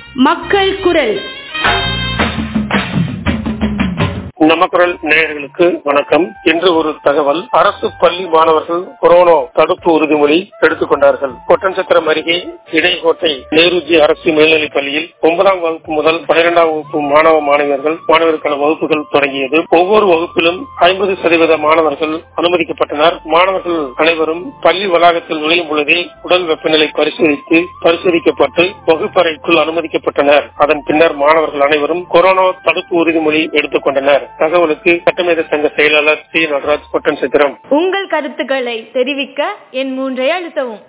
மக்கள் குரல் நமக்குரல் நேயர்களுக்கு வணக்கம் இன்று ஒரு தகவல் அரசு பள்ளி மாணவர்கள் கொரோனா தடுப்பு உறுதிமொழி எடுத்துக் கொண்டார்கள் கொட்டன்சத்திரம் அருகே இடைக்கோட்டை நேருஜி அரசு மேல்நிலைப் பள்ளியில் ஒன்பதாம் வகுப்பு முதல் பனிரெண்டாம் வகுப்பு மாணவ மாணவியர்கள் மாணவருக்கான வகுப்புகள் தொடங்கியது ஒவ்வொரு வகுப்பிலும் ஐம்பது சதவீத மாணவர்கள் அனுமதிக்கப்பட்டனர் மாணவர்கள் அனைவரும் பள்ளி வளாகத்தில் நுழையும் பொழுதே உடல் வெப்பநிலை பரிசோதித்து பரிசோதிக்கப்பட்டு வகுப்பறைக்குள் அனுமதிக்கப்பட்டனர் அதன் பின்னர் மாணவர்கள் அனைவரும் கொரோனா தடுப்பு உறுதிமொழி எடுத்துக் கொண்டனர் தகவலுக்கு சட்டமேத சங்க செயலாளர் சி நடராஜ் கொட்டன் சித்திரம் உங்கள் கருத்துக்களை தெரிவிக்க என் மூன்றை அழுத்தவும்